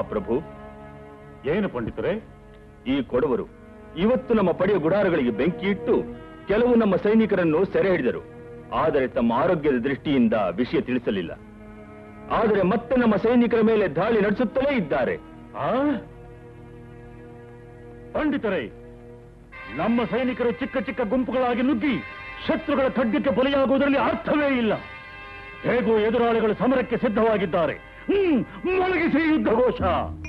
ಮಹಾಪ್ರಭು ಏನು ಪಂಡಿತರೇ ಈ ಕೊಡವರು ಇವತ್ತು ನಮ್ಮ ಪಡೆಯ ಗುಡಾರಗಳಿಗೆ ಬೆಂಕಿ ಇಟ್ಟು ಕೆಲವು ನಮ್ಮ ಸೈನಿಕರನ್ನು ಸೆರೆ ಹಿಡಿದರು ಆದರೆ ತಮ್ಮ ಆರೋಗ್ಯದ ದೃಷ್ಟಿಯಿಂದ ವಿಷಯ ತಿಳಿಸಲಿಲ್ಲ ಆದರೆ ಮತ್ತೆ ನಮ್ಮ ಸೈನಿಕರ ಮೇಲೆ ದಾಳಿ ನಡೆಸುತ್ತಲೇ ಇದ್ದಾರೆ ಆ ಪಂಡಿತರೇ ನಮ್ಮ ಸೈನಿಕರು ಚಿಕ್ಕ ಚಿಕ್ಕ ಗುಂಪುಗಳಾಗಿ ನುಗ್ಗಿ ಶತ್ರುಗಳ ಖಡ್ಗಕ್ಕೆ ಬಲಿಯಾಗುವುದರಲ್ಲಿ ಅರ್ಥವೇ ಇಲ್ಲ ಹೇಗೂ ಎದುರಾಳಿಗಳು ಸಮರಕ್ಕೆ ಸಿದ್ಧವಾಗಿದ್ದಾರೆ ಹ್ಮ್ ಮಲಗಿಸಿ ಯುದ್ಧ ಘೋಷ